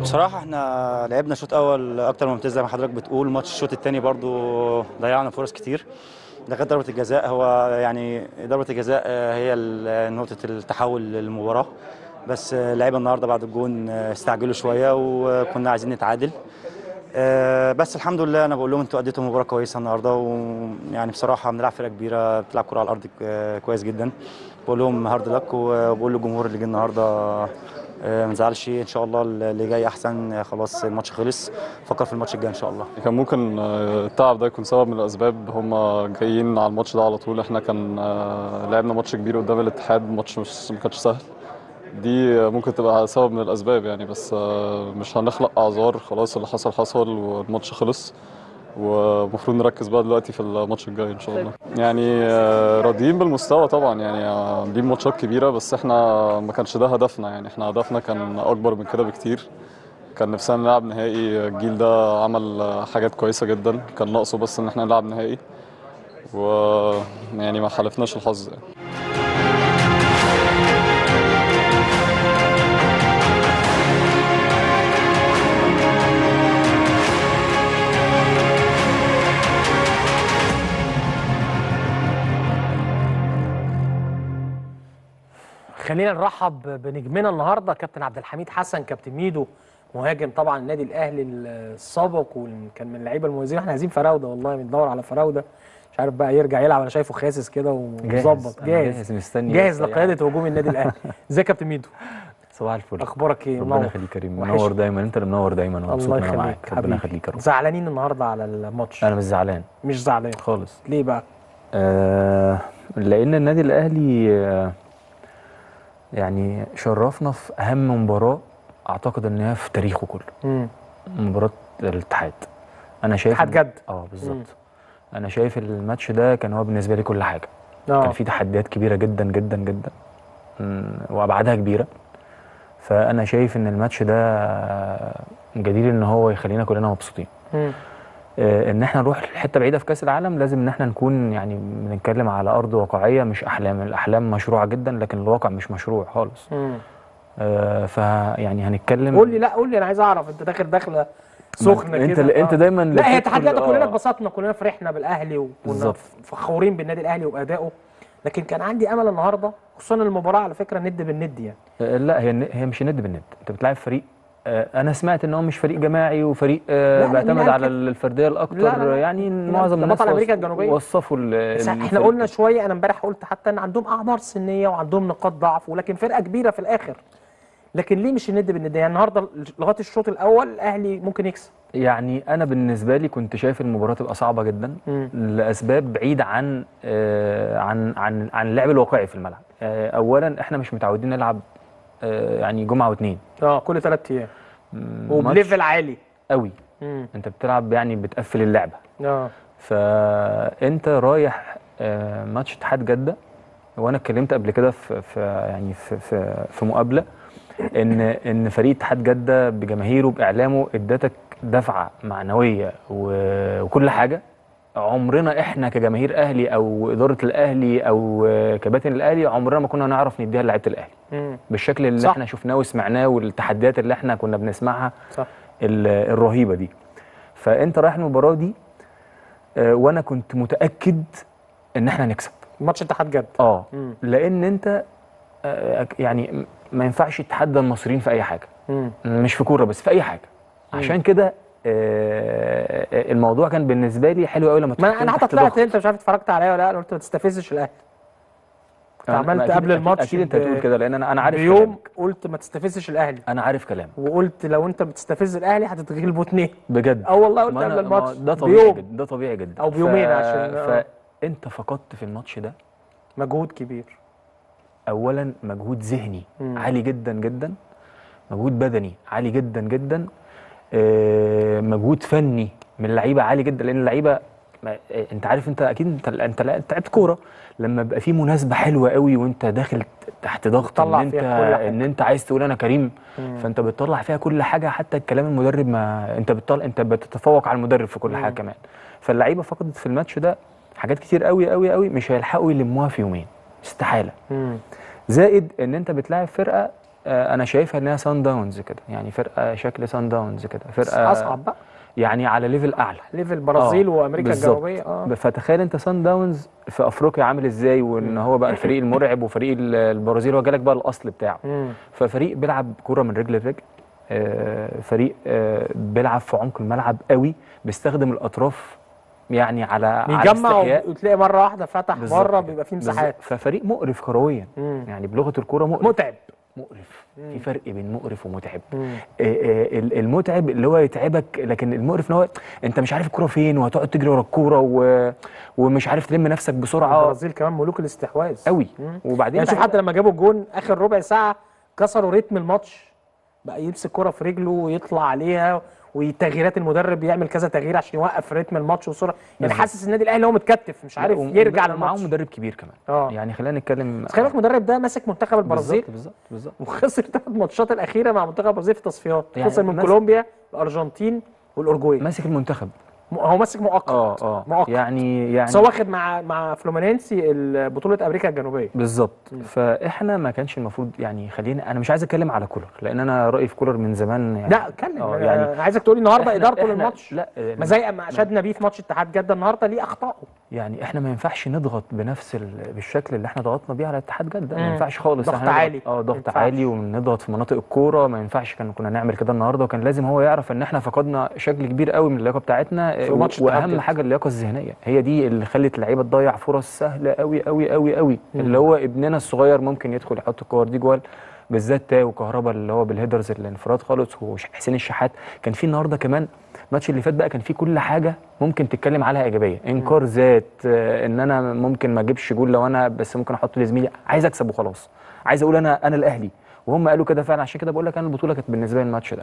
بصراحة احنا لعبنا شوط أول أكتر ممتاز زي ما حضرتك بتقول ماتش الشوط الثاني برضو ضيعنا فرص كتير ده كانت ضربة الجزاء هو يعني ضربة الجزاء آه، هي ال- نقطة التحول للمباراة بس آه، اللعيبة النهاردة بعد الجون آه، استعجلوا شوية وكنا عايزين نتعادل آه، بس الحمد لله انا بقول لهم انتوا اديتوا مباراه كويسه النهارده ويعني بصراحه بنلعب فرقه كبيره بتلعب كره على الارض آه، كويس جدا بقول لهم هارد لك وبقول للجمهور اللي جه النهارده آه، ما نزعلش ان شاء الله اللي جاي احسن آه، خلاص الماتش خلص فكر في الماتش الجاي ان شاء الله كان ممكن آه، التعب ده يكون سبب من الاسباب هم جايين على الماتش ده على طول احنا كان آه، لعبنا ماتش كبير قدام الاتحاد ماتش مش ما كانش سهل دي آه، ممكن تبقى سبب من الاسباب يعني بس آه، مش هنخلق اعذار خلاص اللي حصل حصل والماتش خلص ومفروض نركز بقى دلوقتي في الماتش الجاي ان شاء الله يعني آه، راضيين بالمستوى طبعا يعني آه، عاملين ماتشات كبيره بس احنا ما كانش ده هدفنا يعني احنا هدفنا كان اكبر من كده بكتير كان نفسنا نلعب نهائي الجيل ده عمل حاجات كويسة جدا كان ناقصه بس ان احنا نلعب نهائي و يعني ما حالفناش الحظ يعني. خلينا نرحب بنجمنا النهارده كابتن عبد الحميد حسن كابتن ميدو مهاجم طبعا النادي الاهلي السابق وكان من اللعيبه المميزين احنا عايزين فراوده والله بندور على فراوده مش عارف بقى يرجع يلعب انا شايفه خاسس كده ومظبط أنا جاهز جاهز مستني جاهز بس لقياده هجوم النادي الاهلي ازيك يا كابتن ميدو صباح الفل اخبارك ايه ربنا يخليك كريم وحش. منور دايما انت اللي منور دايما ومبسوط الله ان انا يخليك معاك ربنا حبيبي. يخليك يا رب زعلانين النهارده على الماتش انا مش زعلان مش زعلان خالص ليه بقى آه لان النادي الاهلي آه يعني شرفنا في اهم مباراه اعتقد ان هي في تاريخه كله امم مباراه الاتحاد انا شايف اتحاد إن- جد. اه مم. بالظبط انا شايف الماتش ده كان هو بالنسبه لي كل حاجه اه كان في تحديات كبيره جدا جدا جدا مم، وابعادها كبيره فانا شايف ان الماتش ده آه، جدير ان هو يخلينا كلنا مبسوطين مم. آه، ان احنا نروح لحته بعيده في كاس العالم لازم ان احنا نكون يعني بنتكلم على ارض واقعيه مش احلام الاحلام مشروعه جدا لكن الواقع مش مشروع خالص مم. آه، فيعني هنتكلم قول لي لا قول لي انا عايز اعرف انت داخل داخله سخنه انت كده انت آه. دايما لا هي بتدخل- تحديات كلنا آه. اتبسطنا كلنا فرحنا بالاهلي وكنا بالظبط. فخورين بالنادي الاهلي وادائه لكن كان عندي امل النهارده خصوصا المباراه على فكره ند بالند يعني آه، لا هي هي مش ند بالند انت بتلعب فريق آه، انا سمعت ان هو مش فريق جماعي وفريق آه، لا، لا، مين بيعتمد قال على كده؟ الفرديه الاكتر لا، لا، لا. يعني مين معظم قال؟ ده الناس بطل أمريكا وص- الجنوبية. وصفوا ال- بس احنا الفريق قلنا كده. شويه انا امبارح قلت حتى ان عندهم اعمار سنيه وعندهم نقاط ضعف ولكن فرقه كبيره في الاخر لكن ليه مش الند بالند يعني النهارده لغايه الشوط الاول الاهلي ممكن يكسب يعني انا بالنسبه لي كنت شايف المباراه تبقى صعبه جدا مم. لاسباب بعيده عن آه، عن عن عن اللعب الواقعي في الملعب آه، اولا احنا مش متعودين نلعب آه، يعني جمعه واثنين اه كل ثلاث ايام مم، وبليفل ماتش عالي قوي امم انت بتلعب يعني بتقفل اللعبه اه فانت رايح آه، ماتش اتحاد جده وانا اتكلمت قبل كده في, في يعني في, في في مقابله ان ان فريق اتحاد جده بجماهيره باعلامه ادتك دفعه معنويه و- وكل حاجه عمرنا احنا كجماهير اهلي او اداره الاهلي او آه، كباتن الاهلي عمرنا ما كنا نعرف نديها لعيبه الاهلي امم بالشكل اللي صح. احنا شفناه وسمعناه والتحديات اللي احنا كنا بنسمعها صح ال- الرهيبه دي فانت رايح المباراه دي آه، وانا كنت متاكد ان احنا هنكسب ماتش اتحاد جد اه مم. لان انت آه، يعني م- ما ينفعش تتحدى المصريين في اي حاجه امم مش في كوره بس في اي حاجه عشان كده آه، آه، الموضوع كان بالنسبه لي حلو قوي لما ما انا تحطهم انا حتى تحت طلعت ضغط. انت مش عارف اتفرجت عليا ولا لا انا قلت ما تستفزش الاهلي كنت أنا- عملت ما أكيد- قبل أكيد- الماتش اكيد انت ب- هتقول كده لان انا انا عارف بيوم كلامك. قلت ما تستفزش الاهلي انا عارف كلامك وقلت لو انت بتستفز الاهلي هتتغلبوا اتنين بجد اه والله قلت ما قبل أنا- ما الماتش ده طبيعي بيوم. جدا ده طبيعي جدا أو بيومين عشان- آه. فانت فقدت في الماتش ده مجهود كبير اولا مجهود ذهني مم. عالي جدا جدا مجهود بدني عالي جدا جدا آه، مجهود فني من اللعيبه عالي جدا لان اللعيبه ما- آه، انت عارف انت اكيد انت انت انت لعبت كوره لما بيبقى في مناسبه حلوه قوي وانت داخل تحت ضغط بتطلع ان انت فيها كل حاجة. ان انت عايز تقول انا كريم مم. فانت بتطلع فيها كل حاجه حتى الكلام المدرب ما انت بتطلع انت بتتفوق على المدرب في كل حاجه كمان فاللعيبه فقدت في الماتش ده حاجات كتير قوي قوي قوي مش هيلحقوا يلموها في يومين استحاله مم. زائد ان انت بتلاعب فرقه آه، انا شايفها انها سان داونز كده يعني فرقه شكل سان داونز كده فرقه اصعب بقى يعني على ليفل اعلى ليفل البرازيل آه، وامريكا بالظبط. الجنوبيه اه فتخيل انت سان داونز في افريقيا عامل ازاي وان هو بقى الفريق المرعب وفريق ال- البرازيل هو جالك بقى الاصل بتاعه مم. ففريق بيلعب كرة من رجل لرجل آه، فريق آه، بيلعب في عمق الملعب قوي بيستخدم الاطراف يعني على على بيجمع استحياء وتلاقي مره واحده فتح بالظبط بره كده. بيبقى فيه بالظبط. مساحات ففريق مقرف كرويا مم. يعني بلغه الكوره مقرف متعب مقرف في فرق بين مقرف ومتعب مم. آه، آه، ال- المتعب اللي هو يتعبك لكن المقرف ان هو انت مش عارف الكوره فين وهتقعد تجري ورا الكوره و... ومش عارف تلم نفسك بسرعه البرازيل كمان ملوك الاستحواذ قوي مم. وبعدين يعني شوف بقى- حتى لما جابوا الجون اخر ربع ساعه كسروا رتم الماتش بقى يمسك كرة في رجله ويطلع عليها وتغييرات المدرب يعمل كذا تغيير عشان يوقف رتم الماتش والسرعه يعني بالظبط. حاسس النادي الاهلي هو متكتف مش عارف لا، وم- يرجع معاهم للماتش مدرب كبير كمان اه يعني خلينا نتكلم بس خلي بالك المدرب ده ماسك منتخب البرازيل بالظبط بالظبط بالظبط وخسر ثلاث ماتشات الاخيره مع منتخب البرازيل في تصفيات يعني خسر من ماسك- كولومبيا الارجنتين والاورجواي ماسك المنتخب م- هو ماسك مؤقت اه اه مؤقت يعني يعني بس هو واخد مع مع فلومينينسي ال- بطوله امريكا الجنوبيه بالظبط فاحنا ما كانش المفروض يعني خلينا انا مش عايز اتكلم على كولر لان انا رايي في كولر من زمان يعني لا اتكلم آه، يعني يعني انا عايزك تقولي النهارده إحنا- ادارته إحنا- للماتش لا آه، ما زي ما اشدنا بيه في ماتش اتحاد جده النهارده ليه اخطائه يعني احنا ما ينفعش نضغط بنفس ال... بالشكل اللي احنا ضغطنا بيه على اتحاد جده مم. ما ينفعش خالص ضغط إحنا نضغط- عالي. اه ما ضغط ينفعش. عالي ونضغط في مناطق الكوره ما ينفعش كان كنا نعمل كده النهارده وكان لازم هو يعرف ان احنا فقدنا شكل كبير قوي من اللياقه بتاعتنا في و- ماتش اتحاد واهم جدة. حاجه اللياقه الذهنيه هي دي اللي خلت اللعيبه تضيع فرص سهله قوي قوي قوي قوي اللي هو ابننا الصغير ممكن يدخل يحط الكور دي جوال بالذات تاو كهربا اللي هو بالهيدرز الانفراد خالص وحسين الشحات كان في النهارده كمان الماتش اللي فات بقى كان في كل حاجه ممكن تتكلم عليها ايجابيه انكار ذات آه، ان انا ممكن ما اجيبش جول لو انا بس ممكن احط لزميلي عايز اكسب وخلاص عايز اقول انا انا الاهلي وهم قالوا كده فعلا عشان كده بقول لك انا البطوله كانت بالنسبه لي الماتش ده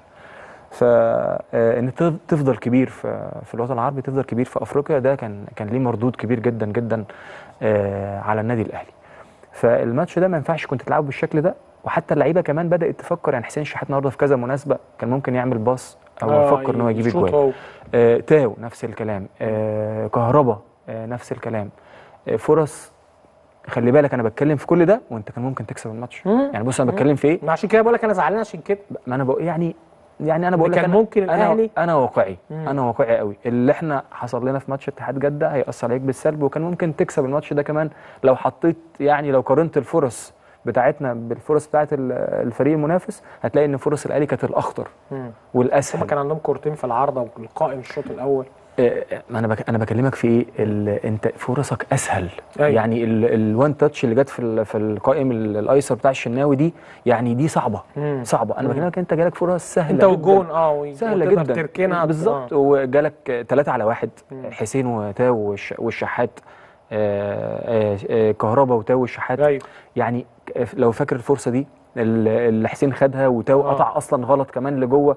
فان تفضل كبير في في الوطن العربي تفضل كبير في افريقيا ده كان كان ليه مردود كبير جدا جدا آه، على النادي الاهلي فالماتش ده ما ينفعش كنت تلعبه بالشكل ده وحتى اللعيبه كمان بدات تفكر يعني حسين شحات النهارده في كذا مناسبه كان ممكن يعمل باص او آه، يفكر ان هو يجيب يشوط اجوال هو. آه، تاو نفس الكلام آه، كهربا آه، نفس الكلام آه، فرص خلي بالك انا بتكلم في كل ده وانت كان ممكن تكسب الماتش مم. يعني بص انا بتكلم في ايه ما عشان كده بقول لك انا زعلان عشان كده ما انا بقول يعني يعني انا بقول لك كان أنا ممكن انا الأهلي- انا واقعي مم. انا واقعي قوي اللي احنا حصل لنا في ماتش اتحاد جده هيأثر عليك بالسلب وكان ممكن تكسب الماتش ده كمان لو حطيت يعني لو قارنت الفرص بتاعتنا بالفرص بتاعت ال- الفريق المنافس هتلاقي ان فرص الاهلي كانت الاخطر مم. هم والاسهل كان عندهم كورتين في العارضه والقائم الشوط الاول آه، ما انا بك... انا بكلمك في ايه ال... انت فرصك اسهل أيوة. يعني الوان تاتش اللي جت في ال... في القائم ال- الايسر بتاع الشناوي دي يعني دي صعبه مم. صعبه انا مم. بكلمك انت جالك فرص سهله انت جداً. والجون اه وي- سهله وتقدر جدا تركنها بالظبط آه. وجالك ثلاثة على واحد مم. حسين وتاو والش- والشحات آه، آه، آه، كهربا وتاو والشحات ايوه يعني ك- لو فاكر الفرصه دي ال- اللي حسين خدها وتاو آه. قطع اصلا غلط كمان لجوه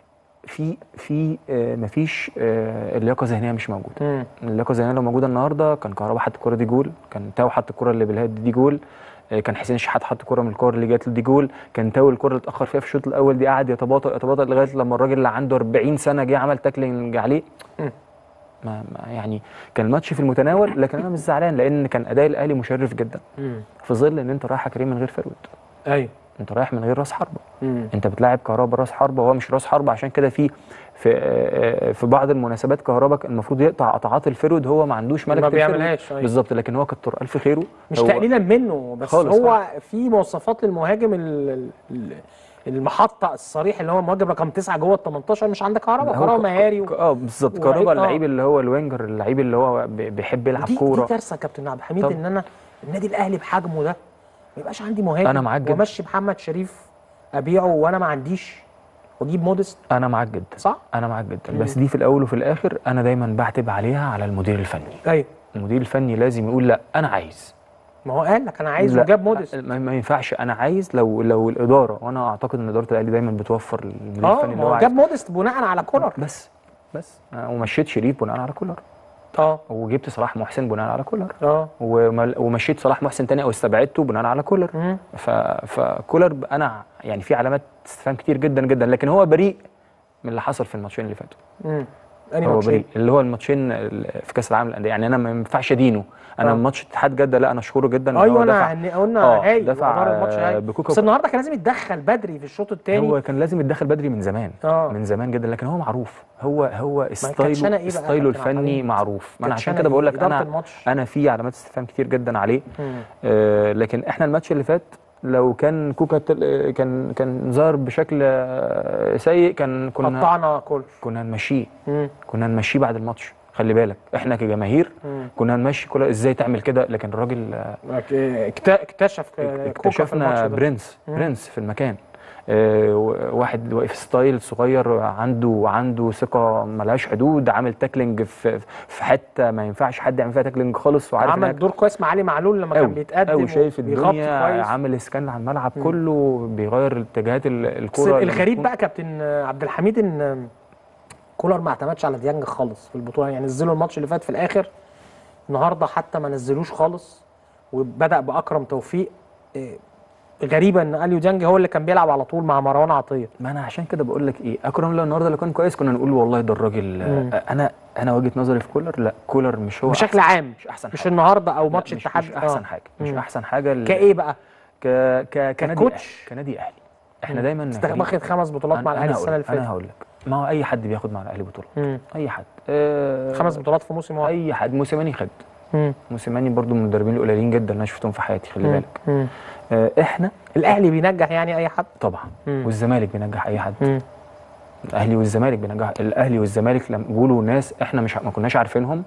في في آه، مفيش آه، اللياقه الذهنيه مش موجوده مم. اللياقه الذهنيه لو موجوده النهارده كان كهربا حط الكوره دي جول كان تاو حط الكوره اللي بالهيد دي جول آه، كان حسين شحات حط كوره من الكور اللي جات له دي جول كان تاو الكوره اللي اتاخر فيها في الشوط الاول دي قعد يتباطأ يتباطأ لغايه لما الراجل اللي عنده 40 سنه جه عمل تاكلينج عليه مم. ما ما يعني كان الماتش في المتناول لكن انا مش زعلان لان كان اداء الاهلي مشرف جدا مم. في ظل ان انت رايح يا كريم من غير فرود ايوه انت رايح من غير راس حربه مم. انت بتلاعب كهربا راس حربه وهو مش راس حربه عشان كده في في آه، في بعض المناسبات كهربا كان المفروض يقطع قطعات الفرود هو ما عندوش ملكه ما الفرود. بيعملهاش أيوة. بالظبط لكن هو كتر الف خيره مش هو تقليلا منه بس خالص هو في مواصفات للمهاجم ال- ال- المحطه الصريح اللي هو مهاجم رقم تسعه جوه ال 18 مش عندك كهربا هو كهربا ك- مهاري ك- اه بالظبط ولعيب- كهربا آه. اللعيب اللي هو الوينجر اللعيب اللي هو بي- بيحب يلعب دي, دي كوره كارثه يا كابتن عبد الحميد طب. ان انا النادي الاهلي بحجمه ده ما يبقاش عندي مهاجم أنا معاك جدا. وامشي محمد شريف ابيعه وانا ما عنديش واجيب مودست انا معاك جدا صح؟ انا معاك جدا بس دي في الاول وفي الاخر انا دايما بعتب عليها على المدير الفني ايوه المدير الفني لازم يقول لا انا عايز ما هو قال لك انا عايز لا، وجاب مودست ما, ما ينفعش انا عايز لو لو الاداره وانا اعتقد ان اداره الاهلي دايما بتوفر المدير اه الفني اللي ما هو هو عايز جاب مودست بناء على كولر بس بس أنا ومشيت شريف بناء على كولر اه وجبت صلاح محسن بناء على كولر اه ومل- ومشيت صلاح محسن تاني او استبعدته بناء على كولر مم. ف... فكولر ب- انا يعني في علامات استفهام كتير جدا جدا لكن هو بريء من اللي حصل في الماتشين اللي فاتوا مم. انهي هو ماتشين بريء اللي هو الماتشين ال- في كاس العالم للانديه يعني انا ما ينفعش ادينه انا آه. ماتش اتحاد جده لا انا اشكره جدا إن هو ايوه دفع- انا هن- قلنا آه، هاي دفع وأدار الماتش آه، هاي بكوكا بس النهارده كان لازم يتدخل بدري في الشوط الثاني هو كان لازم يتدخل بدري من زمان آه. من زمان جدا لكن هو معروف هو هو كاتشانا ستايله إيه بقى يا ستايله كابتن عبد الفني الحليم؟ معروف ما انا عشان كاتشانا كده بقول إيه؟ لك إدارة انا الماتش. انا في علامات استفهام كتير جدا عليه مم. آه لكن احنا الماتش اللي فات لو كان كوكا تل- كان كان ظاهر بشكل آه، سيء كان كنا قطعنا كل كنا نمشيه مم. كنا نمشيه بعد الماتش خلي بالك احنا كجماهير مم. كنا نمشي كل ازاي تعمل كده لكن الراجل آه، اكت- اكتشف كوكا في الماتش اكتشفنا ده. برنس برنس في المكان آه، واحد واقف ستايل صغير عنده عنده ثقه ملهاش حدود عامل تاكلينج في في حته ما ينفعش حد يعمل فيها تاكلينج خالص وعارف عمل إنها دور كويس مع علي معلول لما كان أوي بيتقدم أوي شايف وبيغطي الدنيا كويس عامل سكان على الملعب كله بيغير اتجاهات ال- بس الكوره لما الغريب تكون- بقى كابتن عبد الحميد ان كولر ما اعتمدش على ديانج خالص في البطوله يعني نزلوا الماتش اللي فات في الاخر النهارده حتى ما نزلوش خالص وبدا باكرم توفيق إيه، غريبه ان اليو ديانج هو اللي كان بيلعب على طول مع مروان عطيه ما انا عشان كده بقول لك ايه اكرم لو النهارده لو كان كويس كنا نقول والله ده الراجل آه، انا انا وجهه نظري في كولر لا كولر مش هو بشكل أحسن- عام مش احسن مش حاجة. النهارده او لا، ماتش مش, اتحاد مش احسن آه. حاجه مش مم. احسن حاجه ال- كايه بقى ك ك كنادي ككوتش؟ أهلي. كنادي اهلي احنا دايما استغ- فريق- واخد خمس بطولات مع أنا- الاهلي أنا السنه اللي هقول- انا فاتت هقول لك ما هو اي حد بياخد مع الاهلي بطوله مم. اي حد آه خمس بطولات في موسم واحد اي حد موسيماني خد مم. موسيماني برضو من المدربين القليلين جدا اللي انا شفتهم في حياتي خلي مم. بالك مم. آه احنا الاهلي بينجح يعني اي حد طبعا مم. والزمالك بينجح اي حد مم. الاهلي والزمالك بينجح الاهلي والزمالك لما بيقولوا ناس احنا مش ما كناش عارفينهم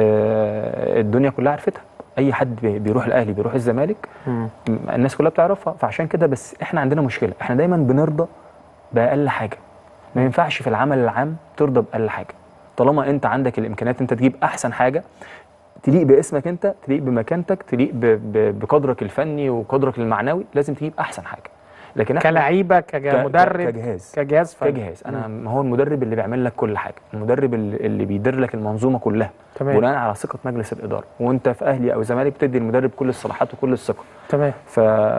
آه الدنيا كلها عرفتها اي حد بي- بيروح الاهلي بيروح الزمالك مم. م- الناس كلها بتعرفها فعشان كده بس احنا عندنا مشكله احنا دايما بنرضى باقل حاجه ما ينفعش في العمل العام ترضى باقل حاجه طالما انت عندك الامكانيات انت تجيب احسن حاجه تليق باسمك انت تليق بمكانتك تليق ب- ب- بقدرك الفني وقدرك المعنوي لازم تجيب احسن حاجه لكن احنا كلعيبه ك- كمدرب كجهاز كجهاز فني كجهاز انا ما هو المدرب اللي بيعمل لك كل حاجه المدرب اللي, اللي بيدير لك المنظومه كلها تمام. بناء على ثقه مجلس الاداره وانت في اهلي او زمالك بتدي المدرب كل الصلاحات وكل الثقه تمام ف...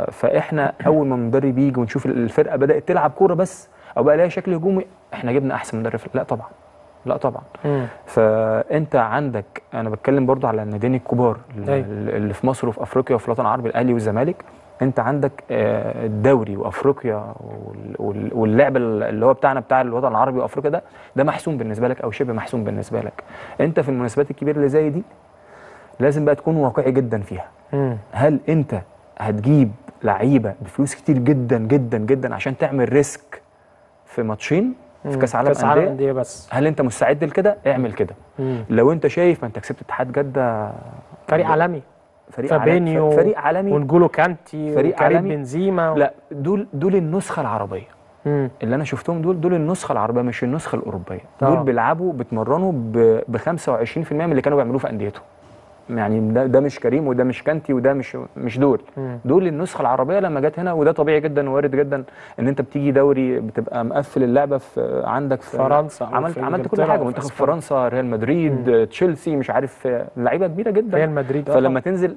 فاحنا اول ما المدرب يجي ونشوف الفرقه بدات تلعب كوره بس او بقى لها شكل هجومي احنا جبنا احسن مدرب لا طبعا لا طبعا مم. فانت عندك انا بتكلم برضو على الناديين الكبار اللي, أيوة. اللي في مصر وفي افريقيا وفي الوطن العربي الاهلي والزمالك انت عندك آه، الدوري وافريقيا وال- وال- واللعب اللي هو بتاعنا بتاع الوطن العربي وافريقيا ده ده محسوم بالنسبه لك او شبه محسوم بالنسبه لك انت في المناسبات الكبيره اللي زي دي لازم بقى تكون واقعي جدا فيها مم. هل انت هتجيب لعيبه بفلوس كتير جدا جدا جدا عشان تعمل ريسك في ماتشين في كاس عالم كاس عالم انديه انديه بس هل انت مستعد لكده اعمل كده مم. لو انت شايف ما انت كسبت اتحاد جده فريق عالمي فريق فابينيو عالمي فريق عالمي ونجولو كانتي فريق وكريم عالمي. بنزيما لا دول دول النسخه العربيه مم. اللي انا شفتهم دول دول النسخه العربيه مش النسخه الاوروبيه آه. دول بيلعبوا بيتمرنوا ب 25% من اللي كانوا بيعملوه في انديتهم يعني ده, ده مش كريم وده مش كانتي وده مش مش دول مم. دول النسخه العربيه لما جت هنا وده طبيعي جدا ووارد جدا ان انت بتيجي دوري بتبقى مقفل اللعبه في عندك في فرنسا أو عملت في عملت كل إنجلترا حاجه أو في منتخب إسبانيا. فرنسا ريال مدريد تشيلسي مش عارف لعيبه كبيره جدا ريال مدريد آه فلما طبعاً. تنزل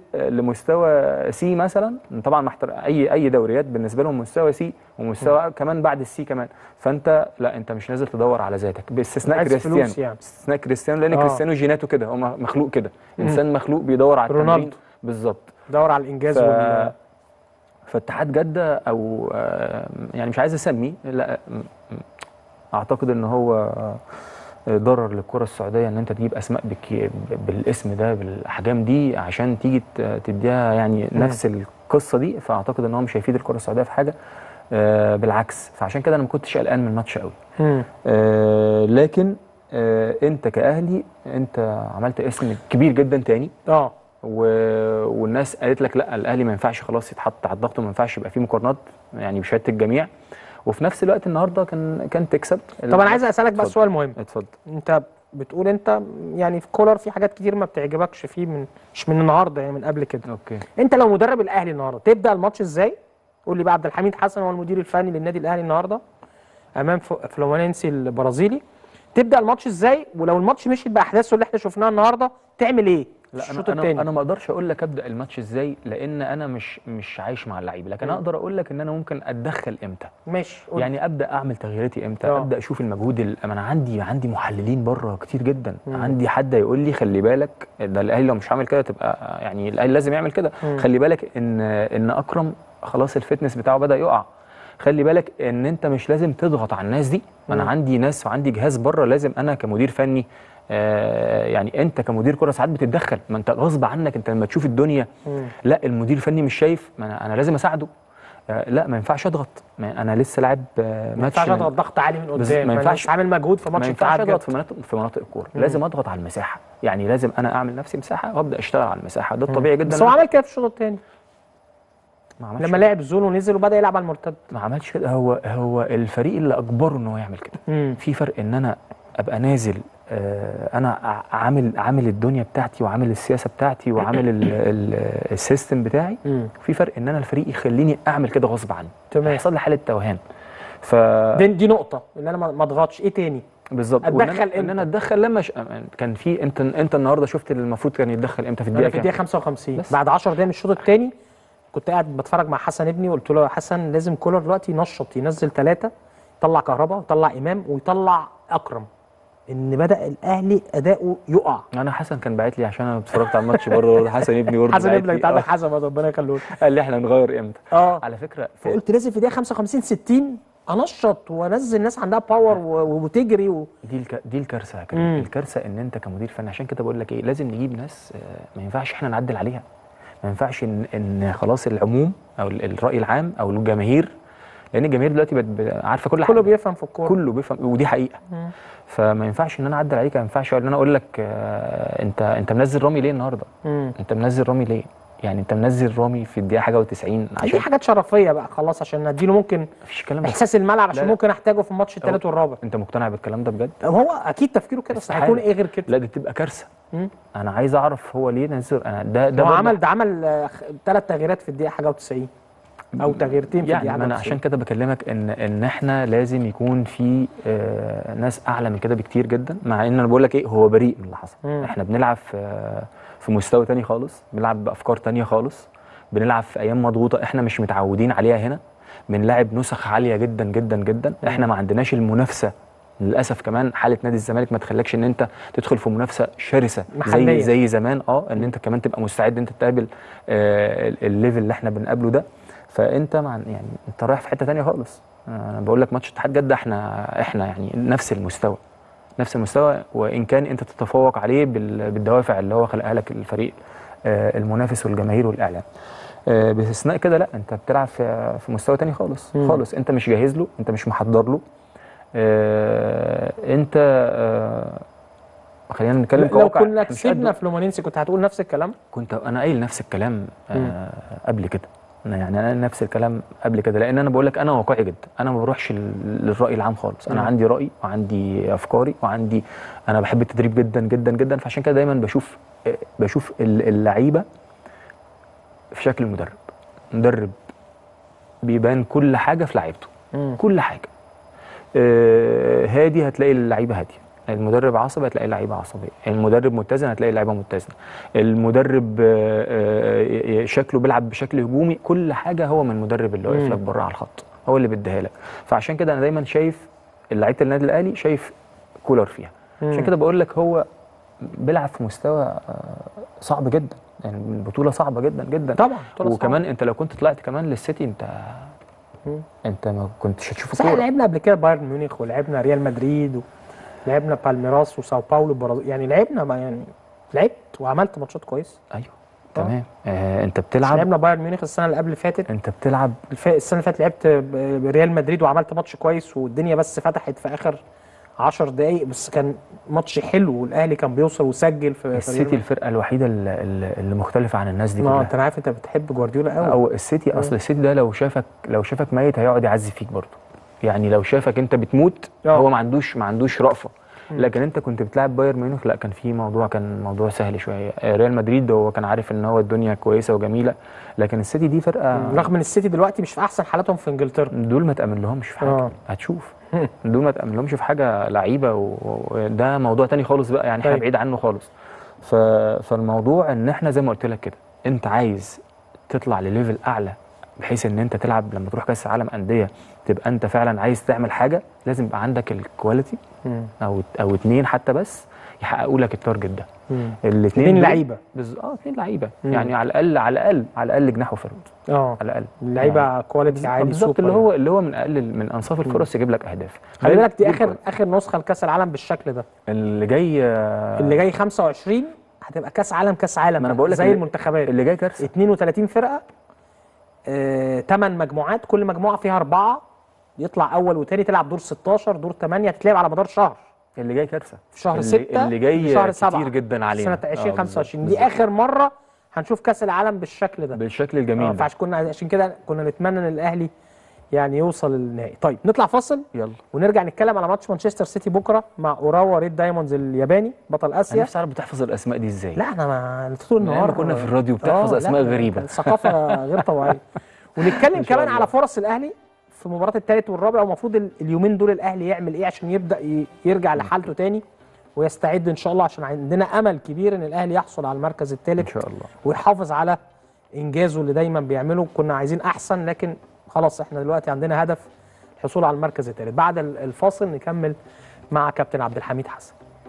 لمستوى سي مثلا طبعا محتر... اي اي دوريات بالنسبه لهم مستوى سي ومستوى كمان بعد السي كمان فانت لا انت مش نازل تدور على ذاتك باستثناء عايز كريستيانو فلوس يعني. باستثناء كريستيانو لان آه. كريستيانو جيناته كده هو مخلوق كده انسان مخلوق بيدور على رونالدو. التمرين بالظبط دور على الانجاز ف... وال فاتحاد جده او آه، يعني مش عايز اسميه لا م- م- اعتقد ان هو آه، ضرر للكره السعوديه ان انت تجيب اسماء بالكي... بالاسم ده بالاحجام دي عشان تيجي ت- تديها يعني نفس القصه دي فاعتقد ان هو مش هيفيد الكره السعوديه في حاجه آه، بالعكس فعشان كده انا ما كنتش قلقان من الماتش قوي مم. آه، لكن آه، انت كاهلي انت عملت اسم كبير جدا تاني اه و... والناس قالت لك لا الاهلي ما ينفعش خلاص يتحط تحت الضغط وما ينفعش يبقى فيه مقارنات يعني بشهاده الجميع وفي نفس الوقت النهارده كان كان تكسب طب انا عايز اسالك بقى اتفضل. سؤال مهم اتفضل انت بتقول انت يعني في كولر في حاجات كتير ما بتعجبكش فيه من مش من النهارده يعني من قبل كده اوكي انت لو مدرب الاهلي النهارده تبدا الماتش ازاي قول لي بقى عبد الحميد حسن هو المدير الفني للنادي الاهلي النهارده امام ف- فلومينينسي البرازيلي تبدا الماتش ازاي ولو الماتش مشي باحداثه اللي احنا شفناها النهارده تعمل ايه لا الشوط انا التاني. انا انا ما اقدرش اقول لك ابدا الماتش ازاي لان انا مش مش عايش مع اللعيبه لكن مم. اقدر اقول لك ان انا ممكن اتدخل امتى ماشي قول. يعني ابدا اعمل تغييراتي امتى آه. ابدا اشوف المجهود ال- ما انا عندي عندي محللين بره كتير جدا مم. عندي حد يقول لي خلي بالك ده الاهلي لو مش عامل كده تبقى يعني الاهلي لازم يعمل كده مم. خلي بالك ان ان اكرم خلاص الفتنس بتاعه بدا يقع خلي بالك ان انت مش لازم تضغط على الناس دي انا مم. عندي ناس وعندي جهاز بره لازم انا كمدير فني آه يعني انت كمدير كره ساعات بتتدخل ما انت غصب عنك انت لما تشوف الدنيا مم. لا المدير الفني مش شايف ما انا, أنا لازم اساعده آه، لا ما ينفعش اضغط ما انا لسه لاعب آه، ما ماتش ينفعش من- اضغط ضغط عالي من بس قدام ما ما ينفعش- ينفعش عامل مجهود في ما ماتش ينفعش بتاع اضغط في مناطق في مناطق الكوره مم. لازم اضغط على المساحه يعني لازم انا اعمل نفسي مساحه وابدا اشتغل على المساحه ده الطبيعي جدا بس هو عمل كده في الشوط الثاني ما عملش لما كده. لعب زون ونزل وبدا يلعب على المرتد ما عملش كده هو هو الفريق اللي اجبره ان هو يعمل كده مم. في فرق ان انا ابقى نازل آه، انا ع- عامل عامل الدنيا بتاعتي وعامل السياسه بتاعتي وعامل ال- ال- السيستم بتاعي مم. في فرق ان انا الفريق يخليني اعمل كده غصب عني تمام. هيحصل لي حاله توهان ف دي, دي نقطه ان انا ما ما اضغطش ايه تاني بالظبط وإن أتدخل أنا- ان إمتى؟ انا اتدخل لما ش... كان في انت انت النهارده شفت اللي المفروض كان يتدخل امتى في انا الدقيقه في الدقيقه كام 55 بس. بعد 10 دقايق من الشوط الثاني كنت قاعد بتفرج مع حسن ابني وقلت له يا حسن لازم كولر دلوقتي ينشط ينزل ثلاثه يطلع كهربا ويطلع امام ويطلع اكرم ان بدا الاهلي اداؤه يقع انا حسن كان باعت لي عشان انا اتفرجت على الماتش برضه حسن ابني برضه حسن باعت ابنك لي. انت عندك آه، حسن ربنا يخليه قال لي احنا نغير امتى اه على فكره في فقلت لازم في دقيقه 55 60 انشط وانزل ناس عندها باور و- وتجري و... دي الك... دي الكارثه يا مم. كريم الكارثه ان انت كمدير فني عشان كده بقول لك ايه لازم نجيب ناس آه، ما ينفعش احنا نعدل عليها ما ينفعش ان ان خلاص العموم او ال- الراي العام او الجماهير لان الجماهير دلوقتي بقت ب- عارفه كل حاجه كله بيفهم في الكوره كله بيفهم ودي حقيقه مم. فما ينفعش ان انا اعدل عليك ما ينفعش ان انا اقول لك آه، انت انت منزل رامي ليه النهارده مم. انت منزل رامي ليه يعني انت منزل رامي في الدقيقه حاجه و90 دي عشان حاجات شرفيه بقى خلاص عشان نديله ممكن مفيش الكلام ده احساس الملعب عشان لا، لا. ممكن احتاجه في الماتش الثالث والرابع انت مقتنع بالكلام ده بجد هو اكيد تفكيره كده بس استحالة. هيكون ايه غير كده لا دي تبقى كارثه مم. انا عايز اعرف هو ليه نزل انا ده ده هو برضه عمل ده عمل ثلاث تغييرات في الدقيقه حاجه و90 او تغييرتين في يعني الدقيقه ما انا حاجه عشان كده بكلمك ان ان احنا لازم يكون في آه، ناس اعلى من كده بكتير جدا مع ان انا بقول لك ايه هو بريء من اللي حصل مم. احنا بنلعب في في مستوى تاني خالص بنلعب بافكار تانية خالص بنلعب في ايام مضغوطه احنا مش متعودين عليها هنا بنلعب نسخ عاليه جدا جدا جدا احنا ما عندناش المنافسه للاسف كمان حاله نادي الزمالك ما تخليكش ان انت تدخل في منافسه شرسه محلية. زي زي زمان اه ان انت كمان تبقى مستعد انت تقابل آه ال- الليفل اللي احنا بنقابله ده فانت مع يعني انت رايح في حته تانية خالص انا بقول لك ماتش اتحاد جده احنا احنا يعني نفس المستوى نفس المستوى وان كان انت تتفوق عليه بال- بالدوافع اللي هو خلقها لك الفريق آه، المنافس والجماهير والاعلام آه، باستثناء كده لا انت بتلعب في في مستوى تاني خالص مم. خالص انت مش جاهز له انت مش محضر له آه، انت آه، خلينا نتكلم لو كواقع كنا مش كسبنا قد- في فلومينينسي كنت هتقول نفس الكلام كنت انا قايل نفس الكلام آه قبل كده أنا يعني انا نفس الكلام قبل كده لان انا بقول لك انا واقعي جدا انا ما بروحش لل- للراي العام خالص انا مم. عندي راي وعندي افكاري وعندي انا بحب التدريب جدا جدا جدا فعشان كده دايما بشوف آه، بشوف ال- اللعيبه في شكل المدرب مدرب بيبان كل حاجه في لعيبته مم. كل حاجه آه، هادي هتلاقي اللعيبه هاديه المدرب عصبي هتلاقي اللعيبه عصبيه المدرب متزن هتلاقي اللعيبه متزنه المدرب آه، آه، شكله بيلعب بشكل هجومي كل حاجه هو من المدرب اللي واقف مم. لك بره على الخط هو اللي بيديها لك فعشان كده انا دايما شايف لعيبه النادي الاهلي شايف كولر فيها عشان مم. كده بقول لك هو بيلعب في مستوى آه، صعب جدا يعني البطوله صعبه جدا جدا طبعا بطولة وكمان صعبة. انت لو كنت طلعت كمان للسيتي انت مم. انت ما كنتش هتشوف بس احنا الكوره لعبنا قبل كده بايرن ميونخ ولعبنا ريال مدريد ولعبنا بالميراس وساو باولو البرازيل يعني لعبنا ما يعني لعبت وعملت ماتشات كويس ايوه تمام آه انت بس بتلعب لعبنا بايرن ميونخ السنه اللي قبل فاتت انت بتلعب الف... السنه اللي فاتت لعبت ب- ريال مدريد وعملت ماتش كويس والدنيا بس فتحت في اخر 10 دقايق بس كان ماتش حلو والاهلي كان بيوصل وسجل في في ريال السيتي مدريد. الفرقه الوحيده اللي, اللي اللي مختلفه عن الناس دي ما كلها انت انا عارف انت بتحب جوارديولا قوي او السيتي اصل السيتي ده لو شافك لو شافك ميت هيقعد يعذب فيك برضه يعني لو شافك انت بتموت اه. هو ما عندوش ما عندوش رأفه لكن انت كنت بتلعب بايرن ميونخ لا كان في موضوع كان موضوع سهل شويه آه، ريال مدريد هو كان عارف ان هو الدنيا كويسه وجميله لكن السيتي دي فرقه رغم ان السيتي دلوقتي مش في احسن حالاتهم في انجلترا دول ما تأمن لهمش في حاجه اه. هتشوف دول ما تأمن لهمش في حاجه لعيبه و- وده موضوع تاني خالص بقى يعني احنا طيب. بعيد عنه خالص ف... فالموضوع ان احنا زي ما قلت لك كده انت عايز تطلع لليفل اعلى بحيث ان انت تلعب لما تروح كاس العالم انديه تبقى انت فعلا عايز تعمل حاجه لازم يبقى عندك الكواليتي مم. او او اتنين حتى بس يحققوا لك التارجت ده مم. الاثنين اتنين لعيبه بز... اه اثنين لعيبه مم. يعني على الاقل على الاقل على الاقل جناح وفرود اه على الاقل اللعيبه كواليتي عالي بالظبط سوبر اللي يعني. هو اللي هو من اقل من انصاف الفرص يجيب لك اهداف خلي بالك دي دي اخر الكرة. اخر نسخه لكاس العالم بالشكل ده اللي جاي آه، اللي جاي 25 هتبقى كاس عالم كاس عالم ما أنا بقى، بقول لك زي اللي- المنتخبات اللي جاي كارثه 32 فرقه آه، 8 مجموعات كل مجموعه فيها اربعه يطلع اول وتاني تلعب دور 16 دور 8 تتلعب على مدار شهر اللي جاي كارثه في شهر اللي- 6 اللي جاي شهر 7 كتير جدا علينا سنه آه، 2025 بالظبط، دي اخر مره هنشوف كاس العالم بالشكل ده بالشكل اه الجميل ده فعشان كنا عشان كده كنا نتمنى ان الاهلي يعني يوصل للنهائي طيب نطلع فاصل يلا ونرجع نتكلم على ماتش مانشستر سيتي بكره مع اوراوا ريد دايموندز الياباني بطل انا اسيا نفسي اعرف بتحفظ الاسماء دي ازاي لا احنا ما طول لأن النهار كنا في الراديو بتحفظ آه، أسماء لا، غريبة. ثقافه غير طبيعيه ونتكلم إن شاء كمان الله. على فرص الاهلي في مباراه الثالث والرابع ومفروض ال- اليومين دول الاهلي يعمل ايه عشان يبدا ي- يرجع لحالته تاني ويستعد ان شاء الله عشان عندنا امل كبير ان الاهلي يحصل على المركز ان الثالث شاء الله ويحافظ على انجازه اللي دايما بيعمله كنا عايزين احسن لكن خلاص احنا دلوقتي عندنا هدف الحصول على المركز الثالث بعد ال- الفاصل نكمل مع كابتن عبد الحميد حسن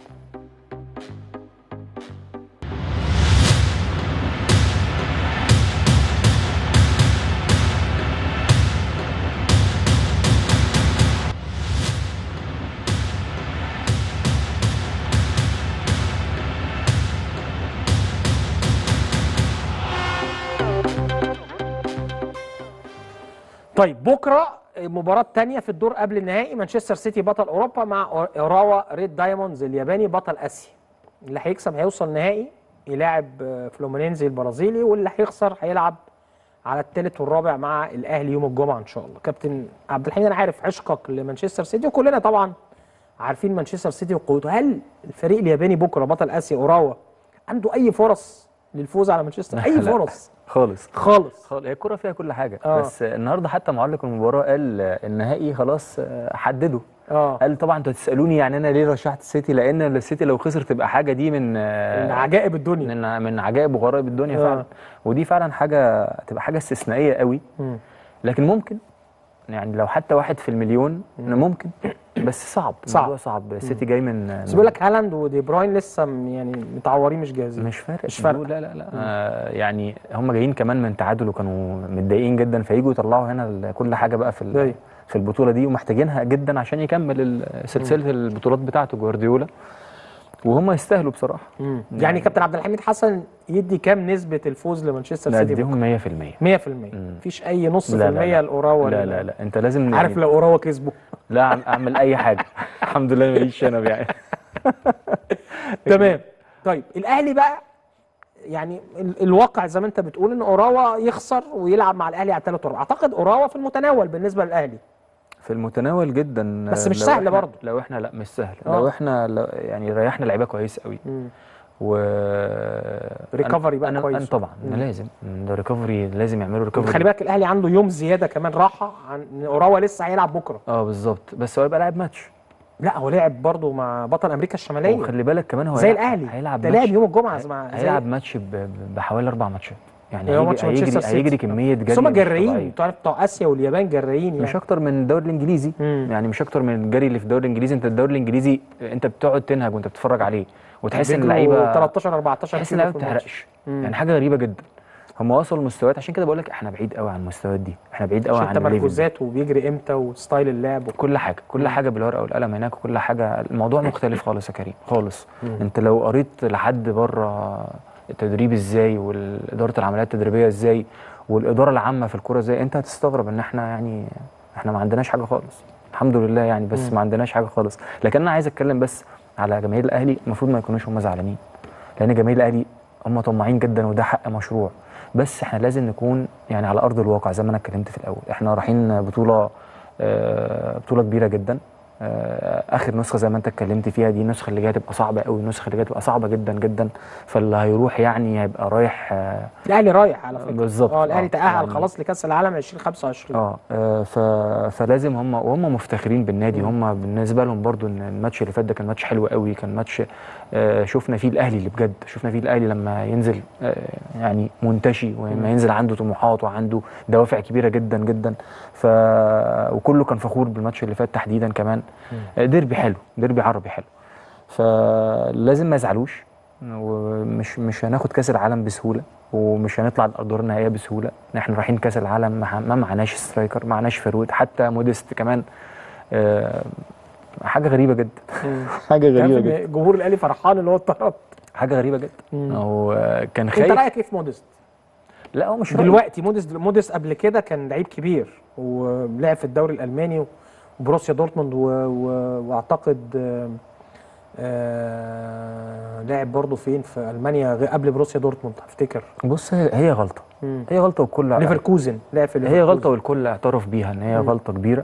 طيب بكره مباراة تانية في الدور قبل النهائي مانشستر سيتي بطل اوروبا مع اوراوا ريد دايموندز الياباني بطل اسيا اللي هيكسب هيوصل نهائي يلاعب آه، فلومينينزي البرازيلي واللي هيخسر هيلعب على الثالث والرابع مع الاهلي يوم الجمعه ان شاء الله كابتن عبد الحميد انا عارف عشقك لمانشستر سيتي وكلنا طبعا عارفين مانشستر سيتي وقوته هل الفريق الياباني بكره بطل اسيا اوراوا عنده اي فرص للفوز على مانشستر اي لا. فرص خالص خالص خالص هي الكوره فيها كل حاجه آه. بس النهارده حتى معلق المباراه قال آه، النهائي خلاص آه، حدده اه قال طبعا انتوا هتسالوني يعني انا ليه رشحت السيتي لان السيتي لو خسر تبقى حاجه دي من آه، من عجائب الدنيا من من عجائب وغرائب الدنيا آه. فعلا ودي فعلا حاجه تبقى حاجه استثنائيه قوي مم. لكن ممكن يعني لو حتى واحد في المليون إنه ممكن بس صعب صعب. الموضوع صعب السيتي جاي من بس بيقول لك هالاند ودي بروين لسه م- يعني متعورين مش جاهزين مش فارق مش فارقة. لا لا لا آه يعني هم جايين كمان من تعادل وكانوا متضايقين جدا فييجوا يطلعوا هنا ال- كل حاجه بقى في ال- أيوة. في البطوله دي ومحتاجينها جدا عشان يكمل ال- سلسله البطولات بتاعته جوارديولا وهم يستاهلوا بصراحه مم. يعني كابتن عبد الحميد حسن يدي كام نسبة الفوز لمانشستر لا سيتي اديهم 100% 100% مفيش أي نص لا، في لا، المية لا. الأوراوا لا ال- لا لا انت لازم عارف يعني لو أوراوا كسبوا لا أعم- اعمل اي حاجه الحمد لله ماليش شنب يعني تمام طيب الأهلي بقى يعني ال- الواقع زي ما أنت بتقول إن أوراوا يخسر ويلعب مع الأهلي على الثلاث وربع أعتقد أوراوا في المتناول بالنسبة للأهلي في المتناول جدا بس مش لو سهل إحنا- برضه. لو احنا لا مش سهل آه. لو احنا لو يعني ريحنا لعيبه كويس قوي مم. و ريكفري بقى أنا كويس. أنا طبعا مم. أنا لازم ده ريكفري لازم يعملوا ريكفري خلي بالك الأهلي عنده يوم زيادة كمان راحة عن إن أوراوا لسه هيلعب بكرة اه بالظبط بس هو يبقى لاعب ماتش لا هو لعب برضه مع بطل أمريكا الشمالية وخلي بالك كمان هو زي هيلعب- الأهلي هيلعب ده لعب ماتش يوم الجمعة مع زي هيلعب ماتش ب- ب- بحوالي اربع ماتشات يعني هو هيجري ماتش مانشستر هيجري, سيتي. هيجري كميه جري بس هم مش جرايين طبيعية. انت عارف بتوع اسيا واليابان جرايين يعني مش اكتر من الدوري الانجليزي مم. يعني مش اكتر من الجري اللي في الدوري الانجليزي انت الدوري الانجليزي انت بتقعد تنهج وانت بتتفرج عليه وتحس ان بيجروا اللعيبه 13 14 تحس ان كيلو اللعيبه في ما الماتش. بتحرقش مم. يعني حاجه غريبه جدا هم وصلوا لمستويات عشان كده بقول لك احنا بعيد قوي عن المستويات دي احنا بعيد قوي عشان عن الليفل ده. تمركزات وبيجري امتى وستايل اللعب وكل كل حاجه كل حاجه بالورقه والقلم هناك وكل حاجه الموضوع مختلف خالص يا كريم خالص انت لو قريت لحد بره التدريب ازاي واداره العمليات التدريبيه ازاي والاداره العامه في الكوره ازاي انت هتستغرب ان احنا يعني احنا ما عندناش حاجه خالص الحمد لله يعني بس ما عندناش حاجه خالص لكن انا عايز اتكلم بس على جماهير الاهلي المفروض ما يكونوش هم زعلانين لان جماهير الاهلي هم طماعين جدا وده حق مشروع بس احنا لازم نكون يعني على ارض الواقع زي ما انا اتكلمت في الاول احنا رايحين بطوله آه، بطوله كبيره جدا آه، اخر نسخه زي ما انت اتكلمت فيها دي النسخه اللي جايه تبقى صعبه قوي النسخه اللي جايه تبقى صعبه جدا جدا فاللي هيروح يعني هيبقى رايح آه، الاهلي رايح على فكره بالظبط. اه الاهلي آه، تاهل يعني- خلاص لكاس العالم 2025 اه آه، ف... فلازم هم وهم مفتخرين بالنادي هم بالنسبه لهم برضو ان الماتش اللي فات ده كان ماتش حلو قوي كان ماتش آه، شفنا فيه الاهلي اللي بجد شفنا فيه الاهلي لما ينزل آه، يعني منتشي ولما ينزل عنده طموحات وعنده دوافع كبيره جدا جدا ف وكله كان فخور بالماتش اللي فات تحديدا كمان آه، ديربي حلو ديربي عربي حلو فلازم ما يزعلوش ومش مش هناخد كاس العالم بسهوله ومش هنطلع الادوار النهائيه بسهوله احنا رايحين كاس العالم ما ما معناش سترايكر ما معناش فرويد حتى موديست كمان آه، حاجه غريبه جدا حاجه غريبه عارف جدا إن جمهور الاهلي فرحان اللي هو اتطرد حاجه غريبه جدا هو آه، كان انت خايف رايك ايه في موديست لا هو مش رأيي. دلوقتي موديست موديست قبل كده كان لعيب كبير ولعب في الدوري الالماني وبروسيا دورتموند و... و... واعتقد آه، آه... لعب برضه فين في المانيا غ- قبل بروسيا دورتموند افتكر بص هي هي غلطه مم. هي غلطه والكل ليفركوزن لعب في هي ليفركوزن غلطه والكل اعترف بيها ان هي غلطه كبيره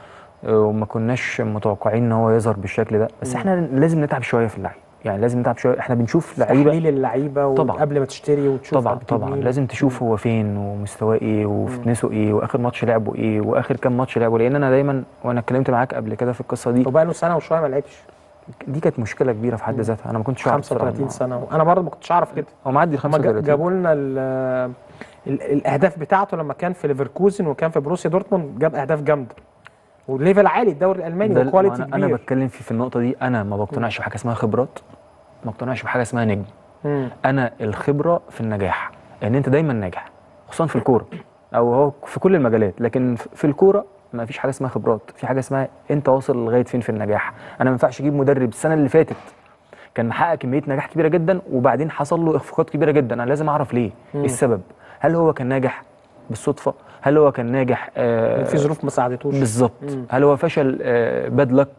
آه، وما كناش متوقعين ان هو يظهر بالشكل ده بس احنا لازم نتعب شويه في اللعيب يعني لازم نتعب شويه احنا بنشوف لعيبه تحليل اللعيبه طبعاً. وقبل ما تشتري وتشوف طبعا هتجيب طبعا مين. لازم تشوف هو فين ومستواه ايه وفتنسه ايه واخر ماتش لعبه ايه واخر كام ماتش لعبه لان انا دايما وانا اتكلمت معاك قبل كده في القصه دي وبقى له سنه وشويه ما لعبش دي كانت مشكله كبيره في حد ذاتها انا ما كنتش اعرف 35 سنه انا برضه ما كنتش اعرف كده هو معدي ال هما جا- 35 جابوا لنا ال- ال- الاهداف بتاعته لما كان في ليفركوزن وكان في بروسيا دورتموند جاب اهداف جامده وليفل عالي الدوري الالماني ده وكواليتي انا انا كبير بتكلم في في النقطه دي انا ما بقتنعش بحاجه اسمها خبرات ما بقتنعش بحاجه اسمها نجم مم. انا الخبره في النجاح ان انت دايما ناجح خصوصا في الكوره او هو في كل المجالات لكن في- في الكوره ما فيش حاجه اسمها خبرات في حاجه اسمها انت واصل لغايه فين في النجاح انا ما ينفعش اجيب مدرب السنه اللي فاتت كان محقق كميه نجاح كبيره جدا وبعدين حصل له اخفاقات كبيره جدا انا لازم اعرف ليه ايه السبب هل هو كان ناجح بالصدفه هل هو كان ناجح آه في ظروف ما ساعدتوش بالظبط هل هو فشل باد لك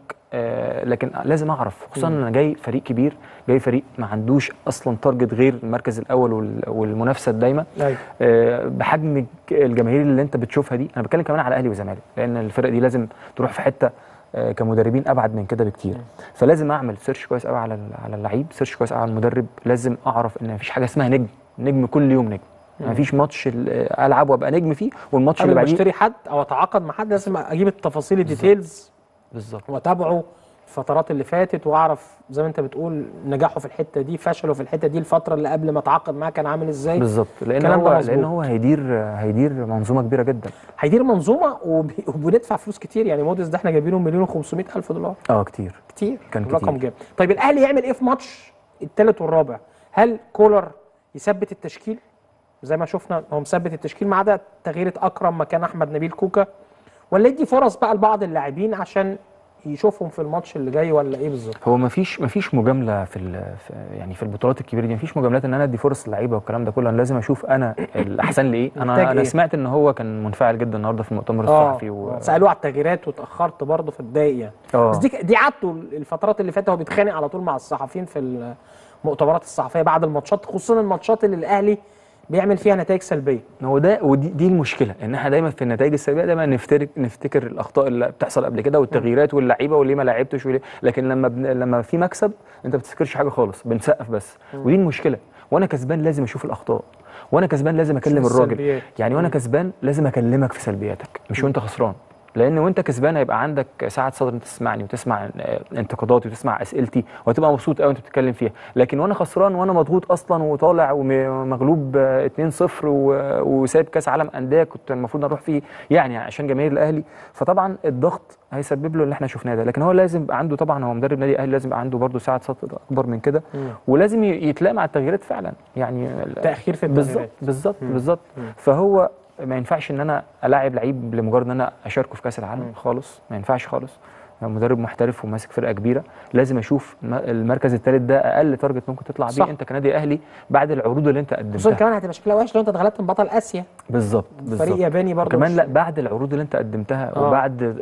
لكن لازم اعرف خصوصا ان انا جاي فريق كبير جاي فريق ما عندوش اصلا تارجت غير المركز الاول وال- والمنافسه الدايمه أيوة. آه، بحجم الج- الجماهير اللي انت بتشوفها دي انا بتكلم كمان على اهلي وزمالك لان الفرق دي لازم تروح في حته آه، كمدربين ابعد من كده بكتير فلازم اعمل سيرش كويس قوي على ال- على اللعيب سيرش كويس قوي على المدرب لازم اعرف ان مفيش حاجه اسمها نجم نجم كل يوم نجم مفيش ماتش ال- العب وابقى نجم فيه والماتش اللي قبل ما بعديه اشتري حد او اتعاقد مع حد لازم اجيب التفاصيل الديتيلز بالظبط واتابعه الفترات اللي فاتت واعرف زي ما انت بتقول نجاحه في الحته دي فشله في الحته دي الفتره اللي قبل ما اتعاقد معاه كان عامل ازاي بالظبط لان الكلام ده هو مظبوط. لان هو هيدير هيدير منظومه كبيره جدا هيدير منظومه وب- وبندفع فلوس كتير يعني موديس ده احنا جايبينه مليون و500 الف دولار اه كتير كتير كان رقم كتير. جامد طيب الاهلي يعمل ايه في ماتش الثالث والرابع هل كولر يثبت التشكيل زي ما شفنا هو مثبت التشكيل ما عدا تغيير اكرم مكان احمد نبيل كوكا ولا يدي فرص بقى لبعض اللاعبين عشان يشوفهم في الماتش اللي جاي ولا ايه بالظبط هو ما فيش ما فيش مجامله في, ال- في يعني في البطولات الكبيره دي ما فيش مجاملات ان انا ادي فرص للعيبه والكلام ده كله انا لازم اشوف انا الاحسن لي ايه محتاج انا انا إيه؟ سمعت ان هو كان منفعل جدا النهارده في المؤتمر اه الصحفي و... سالوه على التغييرات واتاخرت برضه في الدقايق يعني اه بس دي دي عادته الفترات اللي فاتت هو بيتخانق على طول مع الصحفيين في المؤتمرات الصحفيه بعد الماتشات خصوصا الماتشات اللي الاهلي بيعمل فيها نتائج سلبيه هو ده ودي دي المشكله ان احنا دايما في النتائج السلبيه دايما نفتكر نفتكر الاخطاء اللي بتحصل قبل كده والتغييرات واللعيبه وليه ما لعبتش وليه لكن لما بن... لما في مكسب انت ما بتفتكرش حاجه خالص بنسقف بس ودي المشكله وانا كسبان لازم اشوف الاخطاء وانا كسبان لازم اكلم تشوف الراجل السلبيات. يعني وانا كسبان لازم اكلمك في سلبياتك مش وانت خسران لان وانت كسبان هيبقى عندك سعه صدر انت تسمعني وتسمع آه، انتقاداتي وتسمع اسئلتي وهتبقى مبسوط قوي وانت بتتكلم فيها لكن وانا خسران وانا مضغوط اصلا وطالع ومغلوب آه، 2-0 و- وسايب كاس عالم انديه كنت المفروض اروح فيه يعني عشان جماهير الاهلي فطبعا الضغط هيسبب له اللي احنا شفناه ده لكن هو لازم يبقى عنده طبعا هو مدرب نادي الاهلي لازم يبقى عنده برضه سعه صدر اكبر من كده ولازم ي- يتلاقى مع التغييرات فعلا يعني تاخير في بالظبط التغييرات بالظبط بالظبط فهو ما ينفعش ان انا الاعب لعيب لمجرد ان انا اشاركه في كاس العالم خالص ما ينفعش خالص أنا مدرب محترف وماسك فرقه كبيره لازم اشوف م- المركز الثالث ده اقل تارجت ممكن تطلع صح. بيه انت كنادي اهلي بعد العروض اللي انت خصوصا قدمتها كمان هتبقى شكلها وحش لو انت اتغلبت من بطل اسيا بالظبط فريق بالظبط ياباني برضه كمان مش- لا بعد العروض اللي انت قدمتها آه. وبعد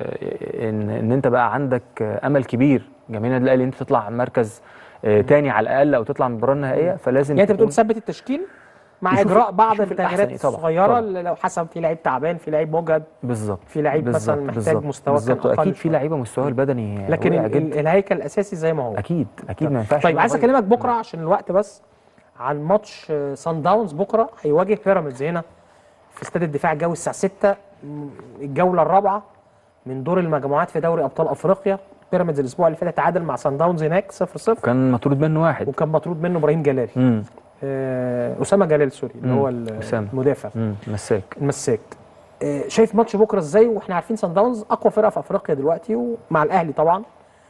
آه، ان ان انت بقى عندك آه، امل كبير جماهير النادي الاهلي انت تطلع مركز آه، تاني على الاقل او تطلع من المباراه النهائيه فلازم يعني انت بتقول تكون- تثبت التشكيل مع يشوف- اجراء بعض يشوف الأحسن التغييرات إيه طبعاً، الصغيره طبعاً. اللي لو حسب في لعيب تعبان في لعيب مجهد بالظبط في لعيب مثلا بالظبط، محتاج بالظبط، مستوى كان بالظبط أقل اكيد في شوية. لعيبه مستواها البدني لكن وقع ال- جدا ال- الهيكل الاساسي زي ما هو اكيد اكيد ما ينفعش طيب إن عايز هو اكلمك بكره عشان الوقت بس عن ماتش سان داونز بكره هيواجه بيراميدز هنا في استاد الدفاع الجوي الساعه 6 م- الجوله الرابعه من دور المجموعات في دوري ابطال افريقيا بيراميدز الاسبوع اللي فات تعادل مع سان داونز هناك 0 0 كان مطرود منه واحد وكان مطرود منه ابراهيم جلال امم آه، اسامه جلال سوري اللي مم. هو ال- أسامة. المدافع امم مساك المساك آه، شايف ماتش بكره ازاي واحنا عارفين سان داونز اقوى فرقه في افريقيا دلوقتي ومع الاهلي طبعا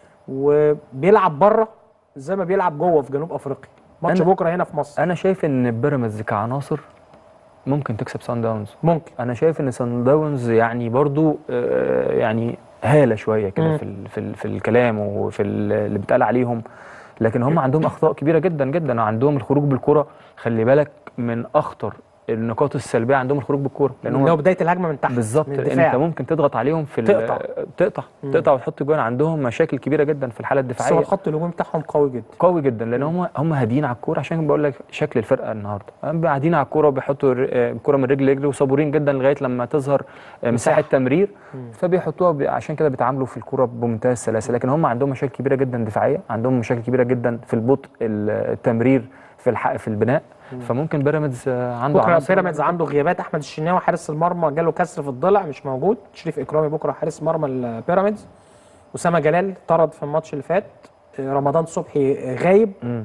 وبيلعب بره زي ما بيلعب جوه في جنوب افريقيا ماتش أنا- بكره هنا في مصر انا شايف ان بيراميدز كعناصر ممكن تكسب سان داونز ممكن انا شايف ان سان داونز يعني برضو آه، يعني هاله شويه مم. كده في ال في, ال في الكلام وفي ال- اللي بيتقال عليهم لكن هم عندهم اخطاء كبيره جدا جدا عندهم الخروج بالكره خلي بالك من اخطر النقاط السلبيه عندهم الخروج بالكره لان اللي هو هم بدايه الهجمه من تحت بالظبط من انت الدفاع ممكن تضغط عليهم في ال- تقطع. تقطع مم. تقطع وتحط جوان عندهم مشاكل كبيره جدا في الحاله بس هو الدفاعيه الخط الهجومي بتاعهم قوي جدا قوي جدا لان هم هم هاديين على الكوره عشان بقول لك شكل الفرقه النهارده هم قاعدين على الكوره وبيحطوا الر- آه، الكوره من رجل لرجل وصبورين جدا لغايه لما تظهر آه، مساحه تمرير فبيحطوها ب- عشان كده بيتعاملوا في الكوره بمنتهى السلاسه لكن هم عندهم مشاكل كبيره جدا دفاعيه عندهم مشاكل كبيره جدا في البطء ال- التمرير في الحق في البناء فممكن بيراميدز آه، عنده بكره عناصر- بيراميدز عنده غيابات احمد الشناوي حارس المرمى جاله كسر في الضلع مش موجود شريف اكرامي بكره حارس مرمى البيراميدز اسامه جلال طرد في الماتش اللي فات آه، رمضان صبحي غايب مم.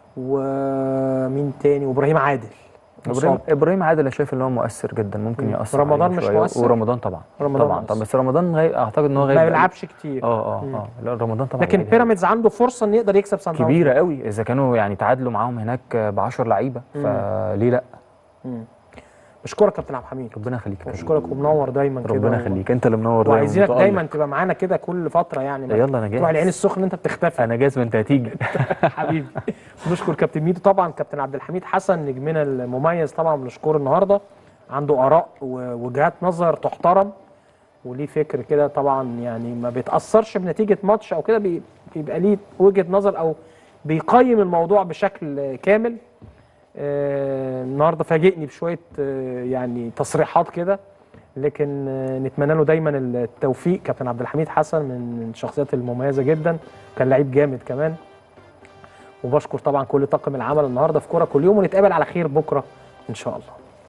ومين تاني وابراهيم عادل ابراهيم مصاب. ابراهيم عادل انا شايف ان هو مؤثر جدا ممكن مم. ياثر رمضان عليهم مش شوية. مؤثر؟ ورمضان طبعا رمضان طبعا مؤثر. طبعا بس رمضان غايب اعتقد ان هو غايب ما بقاله- بيلعبش كتير اه اه اه لا رمضان طبعا لكن غايب. بيراميدز عنده فرصه ان يقدر يكسب سان داونز كبيره قوي اذا كانوا يعني تعادلوا معاهم هناك ب 10 لعيبه فليه لا بشكرك كابتن عبد الحميد ربنا يخليك يا كريم. بشكرك ومنور دايما كده ربنا و- يخليك انت اللي منور دايما وعايزينك متألق. دايما تبقى معانا كده كل فتره يعني ما يلا انا تروح العين جاهز السخن انت بتختفي انا جاهز ما انت هتيجي حبيبي نشكر كابتن ميدو طبعا كابتن عبد الحميد حسن نجمنا المميز طبعا بنشكره النهارده عنده اراء ووجهات نظر تحترم وليه فكر كده طبعا يعني ما بيتاثرش بنتيجه ماتش او كده بي- بيبقى ليه وجهه نظر او بيقيم الموضوع بشكل كامل آه، النهارده فاجئني بشويه آه، يعني تصريحات كده لكن آه، نتمنى له دايما التوفيق كابتن عبد الحميد حسن من الشخصيات المميزه جدا كان لعيب جامد كمان وبشكر طبعا كل طاقم العمل النهارده في كوره كل يوم ونتقابل على خير بكره ان شاء الله